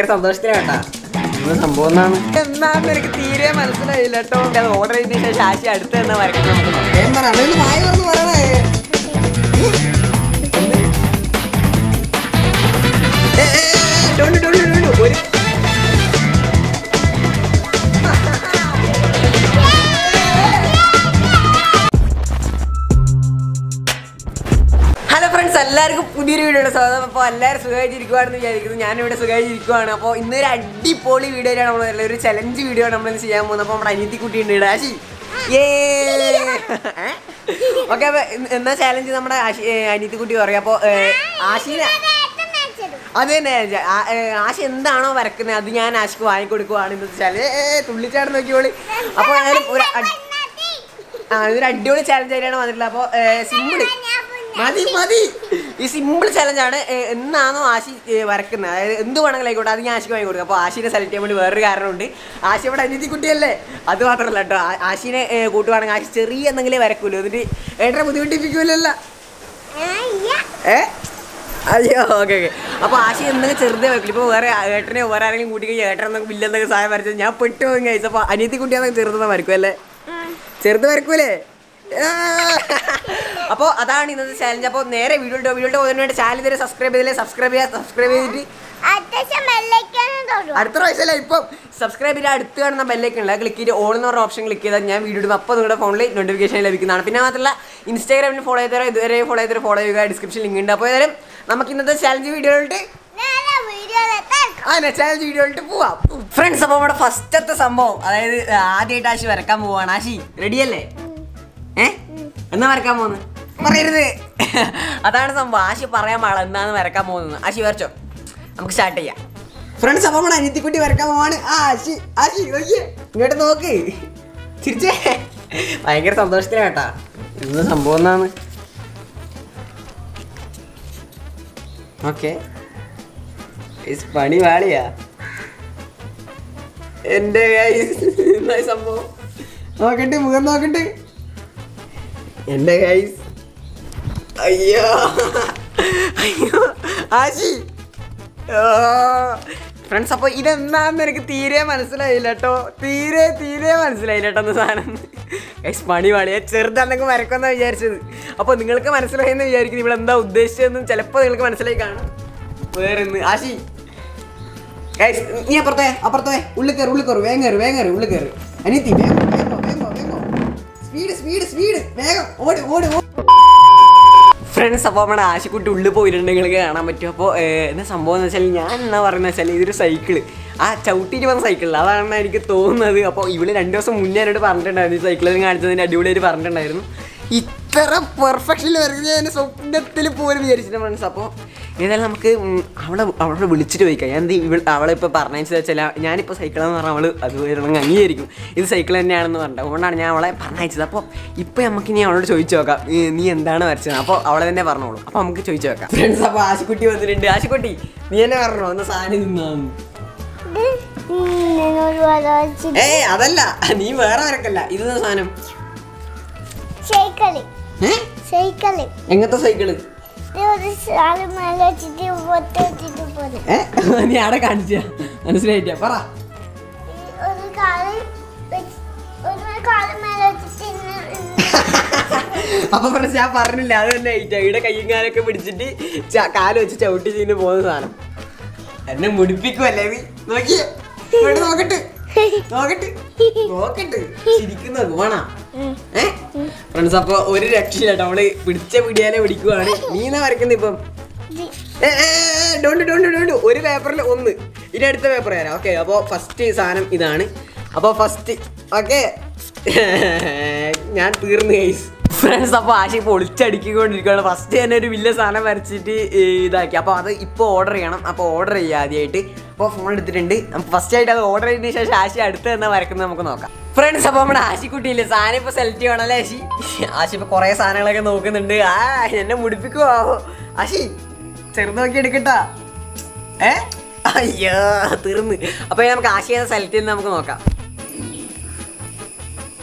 സന്തോഷത്തിലാട്ടാ ഇന്ന് സംഭവം എന്നാണ് എന്നാന്ന് എനിക്ക് തീരെ മനസ്സിലായില്ല കേട്ടോ അത് ഓർഡർ ചെയ്തതിന് ശേഷം ആശി അടുത്ത് എന്നാ വരയ്ക്കുന്നത് നമുക്ക് നോക്കാം. എന്താണ് അതിന് മായ പറഞ്ഞു പറയണേ ഏ, ഏ, ഏ, ഡോണ്ട്, ഡോണ്ട്, ഡോണ്ട്. ഒരു ഹലോ ഫ്രണ്ട്സ് എല്ലാവർക്കും പുതിയൊരു വീഡിയോ സ്വാഗതം അപ്പോൾ എല്ലാവരും സുഖമായിട്ടിരിക്കുവാണെന്ന് വിചാരിക്കുന്നു ഞാനിവിടെ സുഖമായിട്ടിരിക്കുവാണ് അപ്പോൾ ഇന്നൊരു അടിപൊളി വീഡിയോ ആണ് നമ്മൾ ഒരു ചലഞ്ച് വീഡിയോ ആണ് നമ്മൾ ചെയ്യാൻ പോകുന്നത് അപ്പോൾ നമ്മുടെ അനിയത്തി കുട്ടി ഉണ്ട് ആശി ഏ ഓക്കെ അപ്പോൾ എന്നാ ചാലഞ്ച് നമ്മുടെ ആശി ഏ, അനിയത്തി കുട്ടി പറയാം അപ്പോൾ ആശിനെ അത് തന്നെ ജ- ആ- ഏ, ആശ എന്താണോ വരക്കുന്നത് അത് ഞാൻ ആശക്ക് വാങ്ങിക്കൊടുക്കുവാണ് എന്ന് വെച്ചാൽ തുള്ളിച്ചാട് നോക്കിയോളി അപ്പോൾ ഏതായാലും ഒരു അടി- ആ ഇതൊരു അടിപൊളി ചാലഞ്ച് ആയിട്ടാണ് വന്നിട്ടുള്ളത് അപ്പോൾ സിമ്പിൾ മതി മതി ഈ സിമ്പിൾ ചലഞ്ചാണ് എന്നാണോ ആശി ഏ, വരക്കുന്നത് അതായത് എന്ത് വേണമെങ്കിലും ആയിക്കോട്ടെ അത് ഞാൻ ആശിക്ക് വാങ്ങി കൊടുക്കും അപ്പോൾ ആശിനെ സെലക്ട് ചെയ്യാൻ വേണ്ടി വേറൊരു കാരണമുണ്ട് ആശി ഇവിടെ അനിയത്തി കുട്ടിയല്ലേ അത് മാത്രമല്ല കേട്ടോ ആ- ആശിനെ ഏ, കൂട്ടുവാണെങ്കിൽ ആശി ചെറിയ എന്തെങ്കിലും വരക്കൂല്ലോ എന്നിട്ട് ഏട്ടനെ ബുദ്ധിമുട്ടിപ്പിക്കൂലല്ലോ ഏ അയ്യോ ഓക്കെ ഓക്കെ അപ്പോൾ ആശി എന്തെങ്കിലും ചെറുതേ വരക്കില്ല ഇപ്പോൾ വേറെ ഏട്ടനെ വേറെ ആരെങ്കിലും കൂട്ടി കഴിഞ്ഞാൽ ഏട്ടൻ എന്തെങ്കിലും വില്ലെന്തൊക്കെ സഹായം വരച്ചത് ഞാൻ പെട്ടു പോയി കഴിച്ചു അപ്പോൾ അനിയത്തി കുട്ടിയാണെങ്കിൽ ചെറുതെന്ന് വരക്കും അല്ലേ ചെറുത് വരക്കൂലേ അപ്പോൾ അതാണ് ഇന്നത്തെ ചാലഞ്ച് അപ്പോൾ നേരെ വീഡിയോ ഇട്ടോ വീഡിയോ പോകുന്നതിന് വേണ്ടി ചാനൽ ഇതുവരെ സബ്സ്ക്രൈബ് ചെയ്തില്ലേ സബ്സ്ക്രൈബ് ചെയ്യുക സബ്സ്ക്രൈബ് ചെയ്തിട്ട് അടുത്ത പ്രാവശ്യമല്ല ഇപ്പം സബ്സ്ക്രൈബ് ചെയ്ത് അടുത്ത് കാണുന്ന ബെല്ലേക്ക് ഉണ്ട് ക്ലിക്ക് ചെയ്ത് ഓൾ എന്ന് പറഞ്ഞ ഓപ്ഷൻ ക്ലിക്ക് ചെയ്താൽ ഞാൻ വീഡിയോ ഇടുമ്പോൾ അപ്പോൾ നിങ്ങളുടെ ഫോണിൽ നോട്ടിഫിക്കേഷൻ ലഭിക്കുന്നതാണ് പിന്നെ മാത്രമല്ല ഇൻസ്റ്റാഗ്രാമിൽ ഫോളോ ചെയ്തവരോ ഇതുവരെ ഫോളോ ചെയ്തവരോ ഫോളോ ചെയ്യുക ഡിസ്ക്രിപ്ഷൻ ലിങ്ക് ഉണ്ട് അപ്പോൾ ഏതായാലും നമുക്ക് ഇന്നത്തെ ചാലഞ്ച് വീഡിയോയിലോട്ട് ആ ചാലഞ്ച് വീഡിയോയിലോട്ട് പോവാം ഫ്രണ്ട്സ് അപ്പോൾ നമ്മുടെ ഫസ്റ്റത്തെ സംഭവം അതായത് ആദ്യമായിട്ട് ആശി വരക്കാൻ പോവാണ് ആശി റെഡിയല്ലേ ഏ എന്നാ വരക്കാൻ പോകുന്നു പറയരുത് അതാണ് സംഭവം ആശി പറയാൻ പാടില്ല എന്നാണ് വരക്കാൻ പോകുന്നത് ആശി വരച്ചോ നമുക്ക് സ്റ്റാർട്ട് ചെയ്യാം ഫ്രണ്ട്സ് അപ്പൊ നമ്മുടെ അനിയത്തിക്കുട്ടി വരക്കാൻ പോവാണ് ആ ആശി ആശി നോക്കിയേ ഇങ്ങോട്ട് നോക്ക് ചിരിച്ചേ ഭയങ്കര സന്തോഷത്തിലാട്ടാ ഇന്ന് സംഭവം എന്നാണ് ഓക്കെ പണി വാളിയാ എന്റെ guys, എന്താ ഈ സംഭവം നോക്കട്ടെ മുഖം നോക്കട്ടെ എന്റെ ഗൈസ് അയ്യോ അയ്യോ ആശി ഫ്രണ്ട്സ് അപ്പോൾ ഇതെന്താന്ന് എനിക്ക് തീരെ മനസ്സിലായില്ല കേട്ടോ തീരെ തീരെ മനസ്സിലായില്ല കേട്ടോ ഒന്ന് സാധനം ഗൈസ് പണി പാടിയ ചെറുതാന്നൊക്കെ വരക്കുമെന്നാ വിചാരിച്ചത് അപ്പോൾ നിങ്ങൾക്ക് മനസ്സിലായെന്ന് വിചാരിക്കുന്നു ഇവിടെ എന്താ ഉദ്ദേശിച്ചതെന്ന് ചിലപ്പോൾ നിങ്ങൾക്ക് മനസ്സിലായി കാണും വേറെ ആശി ഗൈസ് നീ അപ്പുറത്തെ അപ്പുറത്തെ ഉള്ളിൽ കയറി ഉള്ളിൽ കയറി വേഗം കയറി വേഗം കയറി ഉള്ളിൽ കയറി അനിയത്തി വേഗം വേഗം വേഗം വേഗം സ്പീഡ് സ്പീഡ് സ്പീഡ് വേഗം ഓടി ഓടി ഓടി ഫ്രണ്ട്സ് അപ്പോൾ നമ്മുടെ ആശുക്കുട്ടി ഉള്ളിൽ പോയിട്ടുണ്ട് നിങ്ങൾക്ക് കാണാൻ പറ്റും അപ്പോൾ എന്താ സംഭവം എന്ന് വെച്ചാൽ ഞാൻ എന്നാ പറയുന്നത് വെച്ചാൽ ഇതൊരു സൈക്കിള് ആ ചവിട്ടിയിട്ട് വന്ന സൈക്കിളിൽ അതാണ് എനിക്ക് തോന്നുന്നത് അപ്പോൾ ഇവള് രണ്ട് ദിവസം മുന്നേ എന്നോട് പറഞ്ഞിട്ടുണ്ടായിരുന്നു ഈ സൈക്കിളിൽ കാണിച്ചതിന് അടിപൊളിയായിട്ട് പറഞ്ഞിട്ടുണ്ടായിരുന്നു ഇത്ര പെർഫെക്ഷനിൽ വരുന്നത് ഞാൻ സ്വപ്നത്തിൽ പോലും വിചാരിച്ചിട്ട് ഫ്രണ്ട്സ് അപ്പോൾ ഏതായാലും നമുക്ക് ഉം, അവളെ അവളെ വിളിച്ചിട്ട് ചോദിക്കാം ഞാൻ എന്ത് ഇവൾ അവളെ ഇപ്പോൾ പറഞ്ഞതെന്ന് വെച്ചാൽ ഞാനിപ്പോൾ സൈക്കിളെന്ന് പറഞ്ഞാൽ അവൾ അത് വരുന്നെങ്കിൽ അംഗീകരിക്കും ഇത് സൈക്കിൾ തന്നെയാണെന്ന് പറഞ്ഞത് അതുകൊണ്ടാണ് ഞാൻ അവളെ പറഞ്ഞയച്ചത് അപ്പോൾ ഇപ്പോൾ നമുക്ക് ഇനി അവളോട് ചോദിച്ചു നോക്കാം ഈ നീ എന്താണ് വരച്ചത് അപ്പോൾ അവളെ തന്നെ പറഞ്ഞോളൂ അപ്പോൾ നമുക്ക് ചോദിച്ചു നോക്കാം ഫ്രണ്ട്സ് അപ്പോൾ ആശുക്കുട്ടി വന്നിട്ടുണ്ട് ആശുക്കുട്ടി നീ എന്നെ പറഞ്ഞോ ഒന്ന് സാധനം നിന്നാന്ന് ഏയ് അതല്ല നീ വേറെ വരക്കല്ല ഇത് സാധനം സൈക്കിള് ഏ സൈക്കിള് എങ്ങനത്തെ സൈക്കിള് ഒരു സാറ് മേലെ വെച്ചിട്ട് പൊത്ത് വെച്ചിട്ട് പോലെ ഏ നീ ആടെ കാണിച്ച മനസ്സിലായിട്ടാ പറ ഒരു കാല് വെച്ച് ഒരു കാല് മേലെ വെച്ചിട്ട് ഇന്ന് അപ്പൊ ഫ്രണ്ട്സ് ഞാൻ പറഞ്ഞില്ല അത് തന്നെ ആയിട്ടാ ഇവിടെ കയ്യും കാലൊക്കെ പിടിച്ചിട്ട് ച- കാല് വെച്ച് ചവിട്ടി ചെയ്ത് പോകുന്ന സാധനം എന്നെ മുടിപ്പിക്കുമല്ലേ നീ നോക്കിയേ ഇവിടെ നോക്കട്ടെ നോക്കട്ടെ നോക്കട്ടെ ചിരിക്കുന്നത് വേണ ഏ ഫ്രണ്ട്സ് അപ്പൊ ഒരു രക്ഷയില്ല അവള് പിടിച്ച പിടിയാലെ പിടിക്കുവാണ് നീ എന്നാ വരക്കുന്നത് ഇപ്പം ഏ, ഏ, ഏ, ഡോണ്ട് ഡോണ്ട് ഡോണ്ട് ഒരു പേപ്പറിൽ ഒന്ന് ഇനി അടുത്ത പേപ്പർ തരാം ഓക്കെ അപ്പോൾ ഫസ്റ്റ് സാധനം ഇതാണ് അപ്പോൾ ഫസ്റ്റ് ഓക്കെ ഞാൻ തീർന്നു ഗൈസ് ഫ്രണ്ട്സ് അപ്പോൾ ആശ ഇപ്പോൾ ഒളിച്ചടിക്കൊണ്ടിരിക്കുകയാണ് ഫസ്റ്റ് തന്നെ ഒരു വലിയ സാധനം വരച്ചിട്ട് ഏ, ഇതാക്കി അപ്പോൾ അത് ഇപ്പോൾ ഓർഡർ ചെയ്യണം അപ്പോൾ ഓർഡർ ചെയ്യുക ആദ്യമായിട്ട് അപ്പോൾ ഫോൺ എടുത്തിട്ടുണ്ട് നമുക്ക് ഫസ്റ്റ് ആയിട്ട് അത് ഓർഡർ ചെയ്തതിന് ശേഷം ആശി അടുത്ത് എന്നാ വരക്കുന്നത് നമുക്ക് നോക്കാം ഫ്രണ്ട്സ് അപ്പോൾ നമ്മുടെ ആശിക്കുട്ടിയില്ലേ സാധനം ഇപ്പോൾ സെലക്ട് ചെയ്യണം അല്ലേ ആശി ആശി ഇപ്പോൾ കുറേ സാധനങ്ങളൊക്കെ നോക്കുന്നുണ്ട് ആ എന്നെ മുടിപ്പിക്കുവോ ആശി ചെറുത് നോക്കി എടുക്കട്ടാ ഏ അയ്യോ തീർന്ന് അപ്പൊ നമുക്ക് ആശയം സെലക്ട് ചെയ്ത് നമുക്ക് നോക്കാം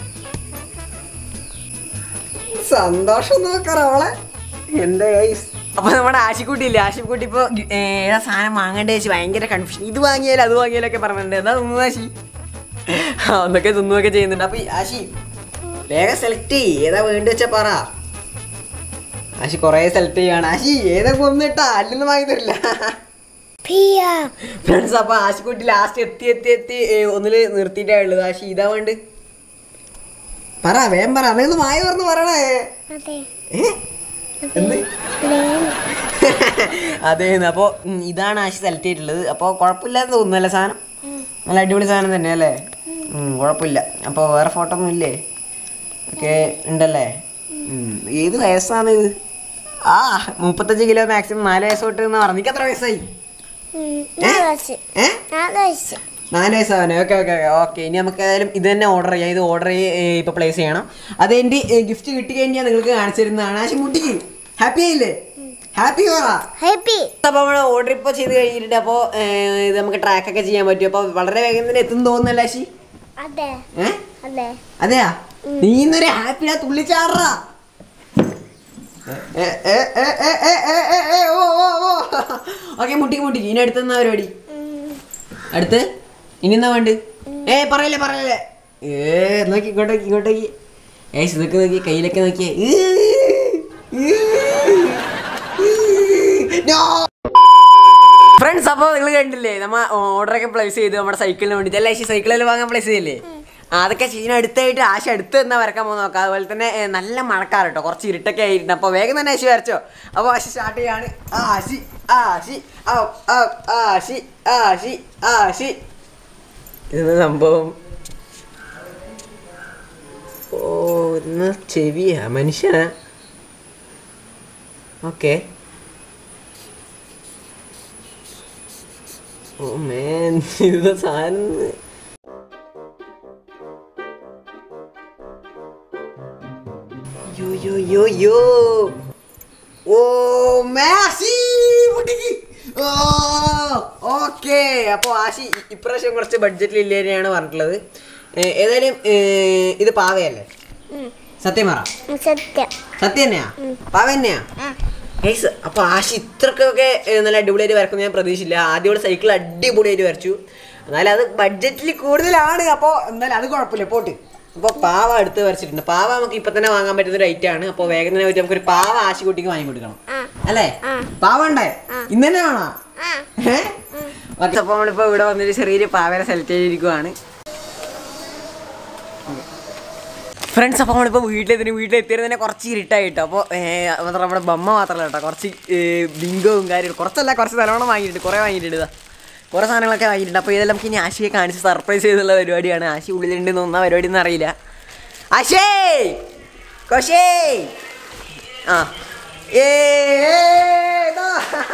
സന്തോഷം നോക്കാറ അവളെ എന്റെ ഗൈസ് അപ്പൊ നമ്മുടെ ആശിക്കുട്ടി ഇല്ലേ ആശിക്കുട്ടി ഇപ്പൊ ഏ, ഏതാ സാധനം വാങ്ങേണ്ട വെച്ച് ഭയങ്കര കൺഫ്യൂഷൻ ഇത് വാങ്ങിയാലും അത് വാങ്ങിയാലും ഒക്കെ പറഞ്ഞിട്ടുണ്ട് എന്താ തിന്നു ആശി ആ ഒന്നൊക്കെ തിന്നുമൊക്കെ ചെയ്യുന്നുണ്ട് അപ്പൊ ഈ ആശി വേഗം സെലക്ട് ചെയ്യ് ഏതാ വേണ്ടി വെച്ചാ പറ ആശി കൊറേ സെലക്ട് ചെയ്യാണ് ആശി ഏതൊക്കെ ഒന്നിട്ടാ അല്ലൊന്നും വാങ്ങി തരില്ല പിയ ഫ്രണ്ട്സ് അപ്പൊ ആശിക്കുട്ടി ലാസ്റ്റ് എത്തി എത്തി എത്തി ഏ, ഒന്നില് നിർത്തിയിട്ടാ ഉള്ളത് ആശി ഇതാ വേണ്ട പറ വേഗം പറ അതൊന്ന് മായ പറഞ്ഞു പറയണേ അതെ ഏ? എന്ത് അതെ അപ്പോൾ ഇതാണ് ആശി സെലക്ട് ചെയ്തിട്ടുള്ളത് അപ്പോൾ കുഴപ്പമില്ലാന്ന് തോന്നുന്നല്ലേ സാധനം നല്ല അടിപൊളി സാധനം തന്നെ അല്ലേ ഉം, കുഴപ്പമില്ല അപ്പോൾ വേറെ ഫോട്ടോ ഒന്നും ഇല്ലേ ഓക്കെ ഉണ്ടല്ലേ ഉം, ഏത് വയസ്സാണ് ഇത് ആ മുപ്പത്തഞ്ച് കിലോ മാക്സിമം നാല് വയസ്സ് തൊട്ട് എന്ന് പറഞ്ഞു എത്ര വയസ്സായി നാല് വയസ്സ് ഏ നാല് വയസ്സ് നാല് വയസ്സാവാനോ ഓക്കെ ഓക്കെ ഓക്കെ ഓക്കെ ഇനി നമുക്ക് ഏതായാലും ഇത് തന്നെ ഓർഡർ ചെയ്യാം ഇത് ഓർഡർ ഇപ്പോൾ പ്ലേസ് ചെയ്യണം അത് എൻ്റെ ഗിഫ്റ്റ് കിട്ടി കഴിഞ്ഞാൽ നിങ്ങൾക്ക് കാണിച്ചു തരുന്നതാണ് ആശി മുട്ടിക്ക് ഹാപ്പി ആയില്ലേ ഹാപ്പി പറ ഹാപ്പി അപ്പോൾ നമ്മൾ ഓർഡർ ഇപ്പോൾ ചെയ്ത് കഴിഞ്ഞിട്ടുണ്ട് അപ്പോൾ ഇത് നമുക്ക് ട്രാക്ക് ഒക്കെ ചെയ്യാൻ പറ്റും അപ്പോൾ വളരെ വേഗം തന്നെ എത്തും തോന്നുന്നല്ലേ ആശി അതെ ഏ അതെ അതെയാ നീ ഇന്നൊരു ഹാപ്പിയാ തുള്ളിച്ചാറാ ഓക്കെ മുട്ടിക്ക് മുട്ടിക്ക് ഇനി അടുത്തെന്നാ പരിപാടി അടുത്ത് ഇനി എന്നാ വേണ്ട ഏ പറയല്ലേ പറയല്ലേ ഏ നോക്കി ഇങ്ങോട്ടേക്ക് ഇങ്ങോട്ടേക്ക് ഏ ഇതൊക്കെ നോക്കി കയ്യിലൊക്കെ നോക്കിയേ ഫ്രണ്ട്സ് അപ്പോൾ നിങ്ങൾ കണ്ടില്ലേ നമ്മ ഓർഡറൊക്കെ പ്ലേസ് ചെയ്തു നമ്മുടെ സൈക്കിളിന് വേണ്ടിയിട്ട് അല്ല സൈക്കിളിൽ വാങ്ങാൻ പ്ലേസ് ചെയ്തില്ലേ ആ, അതൊക്കെ ചെയ്യുന്ന അടുത്തായിട്ട് ആശ അടുത്ത് എന്നാ വരക്കാൻ പോകുന്ന നോക്കാം അതുപോലെ തന്നെ ഏ, നല്ല മഴക്കാറ് കേട്ടോ കുറച്ച് ഇരുട്ടൊക്കെ ആയിട്ടുണ്ട് അപ്പോൾ വേഗം തന്നെ ആശി വരച്ചോ അപ്പോൾ ആശി സ്റ്റാർട്ട് ചെയ്യാണ് ആശി ആശി ഔ, ഔ, ആശി ആശി ആശി ഇതെന്താ സംഭവം ഓ ഇന്ന് ചെവിയാ മനുഷ്യനാ ഓക്കെ ഓ മേൻ ഇത് സാധനം യോ യോ യോ യോ ഓ മാസി മുട്ടിക്ക് ഓ ഓക്കെ അപ്പോൾ ആശി ഇ- ഇപ്രാവശ്യം കുറച്ച് ബഡ്ജറ്റിൽ ഇല്ലേനെയാണ് പറഞ്ഞിട്ടുള്ളത് ഏ, ഏതായാലും ഏ, ഇത് പാവയല്ലേ സത്യം പറ സത്യം സത്യം തന്നെയാ പാവ തന്നെയാ ആ ഗൈസ് അപ്പോൾ ആശി ഇത്രക്കൊക്കെ ഏ, നല്ല അടിപൊളിയായിട്ട് വരക്കും ഞാൻ പ്രതീക്ഷിച്ചില്ല ആദ്യം ഇവിടെ സൈക്കിൾ അടിപൊളിയായിട്ട് വരച്ചു എന്നാലും അത് ബഡ്ജറ്റിൽ കൂടുതലാണ് അപ്പോൾ എന്തായാലും അത് കുഴപ്പമില്ല പോട്ട് അപ്പോൾ പാവ അടുത്ത് വരച്ചിട്ടുണ്ട് പാവ നമുക്ക് ഇപ്പം തന്നെ വാങ്ങാൻ പറ്റുന്ന ഒരു ഐറ്റം ആണ് അപ്പോൾ വേഗം തന്നെ പറ്റി നമുക്കൊരു പാവ ആശിക്കുട്ടിക്ക് വാങ്ങി കൊടുക്കണം ആ അല്ലേ ആ. പാവ ഉണ്ടേ ഇന്ന് തന്നെ വേണോ ആ ഏഹ് അപ്പോൾ നമ്മളിപ്പോൾ ഇവിടെ വന്നിട്ട് ചെറിയൊരു പാവനെ സെലക്ട് ചെയ്തിരിക്കുവാണ് ഫ്രണ്ട്സ് അപ്പോൾ നമ്മളിപ്പോൾ വീട്ടിലെത്തിന് വീട്ടിലെത്തിയത് തന്നെ കുറച്ച് ഇരുട്ടായിട്ടോ അപ്പോൾ മാത്രം നമ്മുടെ ബമ്മ മാത്രമല്ല കേട്ടോ കുറച്ച് ബിങ്കോവും കാര്യങ്ങളും കുറച്ചല്ല കുറച്ച് നല്ലോണം വാങ്ങിയിട്ടുണ്ട് കുറേ വാങ്ങിയിട്ടുണ്ട് ഇതാ കുറേ സാധനങ്ങളൊക്കെ വാങ്ങിയിട്ടുണ്ട് അപ്പോൾ ഇതെല്ലാം നമുക്ക് ഇനി ആശിയെ കാണിച്ച് സർപ്രൈസ് ചെയ്തുള്ള പരിപാടിയാണ് ആശി ഉള്ളിലുണ്ട് ഒന്നാ പരിപാടി ഒന്നും അറിയില്ല ആശേ കോശേ ആ ഏ ഏ, ഇതാ.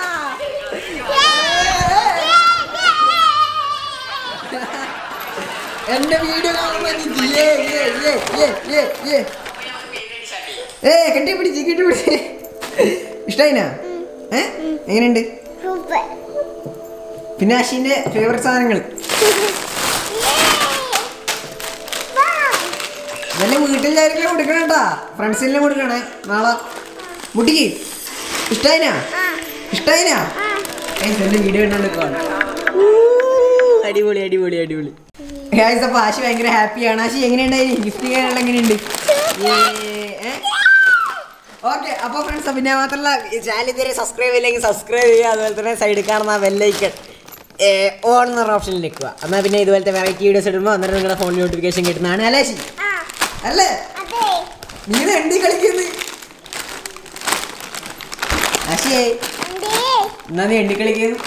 എന്റെ വീഡിയോ കാണുമ്പോ എനിക്ക് ഏ, ഏ, ഏ, ഏ, ഏ, ഏ. ഏ കെട്ടിപ്പിടിച്ച് കെട്ടിപ്പിടിച്ച് ഇഷ്ടായിനാ ഏ എങ്ങനെയുണ്ട് സൂപ്പർ പിന്നെ അശ്വിന്റെ ഫേവറേറ്റ് സാധനങ്ങൾ ഇതെല്ലാം വീട്ടിലായിരിക്കും കൊടുക്കണേട്ടാ ഫ്രണ്ട്സിനെല്ലാം കൊടുക്കണേ നാളെ മുട്ടിക്ക് ഇഷ്ടായിനാ ഇഷ്ടായിനാ ഗൈസ് എന്റെ വീഡിയോ കണ്ടോണ്ട് അടിപൊളി അടിപൊളി അടിപൊളി ഗൈസ് അപ്പൊ ആശി ഭയങ്കര ഹാപ്പിയാണ് ആശി എങ്ങനെയുണ്ടായി ഗിഫ്റ്റ് ചെയ്യാനുള്ള എങ്ങനെയുണ്ട് ഓക്കെ അപ്പോൾ ഫ്രണ്ട്സ് പിന്നെ മാത്രമല്ല ചാനൽ ഇതുവരെ സബ്സ്ക്രൈബ് ചെയ്യില്ലെങ്കിൽ സബ്സ്ക്രൈബ് ചെയ്യുക അതുപോലെ തന്നെ സൈഡിൽ കാണുന്ന ബെല്ലൈക്കൺ ഓൺ എന്നൊരു ഓപ്ഷനിൽ നിൽക്കുക എന്നാൽ പിന്നെ ഇതുപോലത്തെ വെറൈറ്റി വീഡിയോസ് ഇടുമ്പോൾ അന്നേരം നിങ്ങളുടെ ഫോണിൽ നോട്ടിഫിക്കേഷൻ കിട്ടുന്നതാണ് അല്ലേ ശി ആ അല്ലേ അതെ നീ ഇത് എണ്ണി കളിക്കുന്നത് ആശിയേ എന്തേ എന്നാ നീ എണ്ണി കളിക്കുന്നു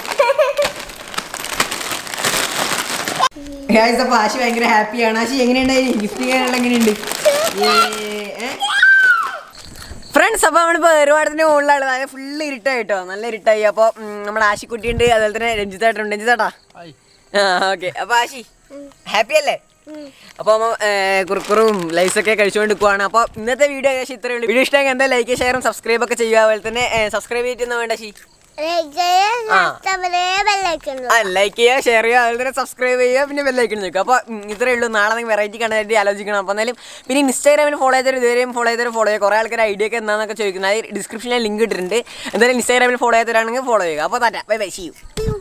ഗായ്സ് അപ്പോൾ ആശി ഭയങ്കര ഹാപ്പിയാണ് ആശി എങ്ങനെയുണ്ടായി ഗിഫ്റ്റ് ചെയ്യാനുള്ള എങ്ങനെയുണ്ട് ഫ്രണ്ട്സ് അപ്പോൾ നമ്മളിപ്പോൾ ഒരുപാടത്തിന് മുകളിലാണ് അതായത് ഫുള്ള് ഇരുട്ടായി കേട്ടോ നല്ല ഇരുട്ടായി അപ്പോൾ നമ്മുടെ ആശിക്കുട്ടിയുണ്ട് അതുപോലെ തന്നെ രഞ്ജിത്തേട്ടുണ്ട് രഞ്ജിത്തേട്ടാ ആ ഓക്കെ അപ്പോൾ ആശി ഹാപ്പി അല്ലേ അപ്പോൾ നമ്മൾ കുറുക്കുറും ലൈസൊക്കെ കഴിച്ചുകൊണ്ട് നിൽക്കുവാണ് അപ്പോൾ ഇന്നത്തെ വീഡിയോ ഏകദേശം ഇത്രയേ ഉള്ളൂ വീഡിയോ ഇഷ്ടമെങ്കിൽ എന്താ ലൈക്ക് ഷെയറും സബ്സ്ക്രൈബ് ഒക്കെ ചെയ്യുക അതുപോലെ തന്നെ സബ്സ്ക്രൈബ് ചെയ്തിട്ട് വേണ്ട ശി ആ. ബെല്ലൈക്കുന്നു ലൈക്ക് ചെയ്യുക ഷെയർ ചെയ്യുക അതുപോലെ തന്നെ സബ്സ്ക്രൈബ് ചെയ്യുക പിന്നെ ബെല്ലൈക്കൺ നിൽക്കുക അപ്പോൾ ഇത്രയേ ഉള്ളൂ നാളെ നിങ്ങൾ വെറൈറ്റി കണ്ടായിട്ട് ആലോചിക്കണം അപ്പോൾ എന്തായാലും പിന്നെ ഇൻസ്റ്റാഗ്രാമിൽ ഫോളോ ചെയ്തവർ ഇതുവരെയും ഫോളോ ചെയ്തവർ ഫോളോ ചെയ്യുക കുറേ ആൾക്കാർ ഐഡിയ ഒക്കെ എന്താണെന്നൊക്കെ ചോദിക്കുന്നത് അത് ഡിസ്ക്രിപ്ഷനിൽ ലിങ്ക് ഇട്ടിട്ടുണ്ട് എന്തായാലും ഇൻസ്റ്റാഗ്രാമിൽ ഫോളോ ചെയ്തവരാണെങ്കിൽ ഫോളോ ചെയ്യുക അപ്പോൾ താറ്റ ബൈ ബൈ ചെയ്യൂ